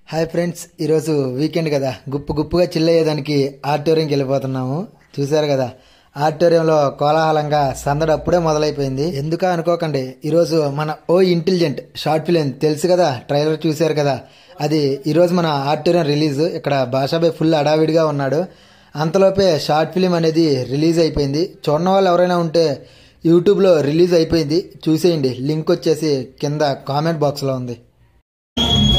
hi friends ఈరోజు weekend కదా గుప్పు గుప్పుగా chill అయ్యేదానికి ఆడిటోరియంకి వెళ్ళిపోతున్నాము చూశారు కదా ఆడిటోరియంలో కోలాహలంగా సందడి అప్పుడే మొదలైపోయింది ఎందుకా అనుకోకండి ఈరోజు మన ఓ ఇంటెలిజెంట్ షార్ట్ ఫిలిం తెలుసు కదా ట్రైలర్ చూశారు కదా అది ఈరోజు మన ఆడిటోరియం రిలీజ్ ఇక్కడ భాషాబాయ్ ఫుల్ అడావిడిగా ఉన్నాడు అంతలోపే షార్ట్ ఫిలిం అనేది రిలీజ్ అయిపోయింది చూడని వాళ్ళు ఎవరైనా ఉంటే యూట్యూబ్లో రిలీజ్ అయిపోయింది చూసేయండి లింక్ వచ్చేసి కింద కామెంట్ బాక్స్లో ఉంది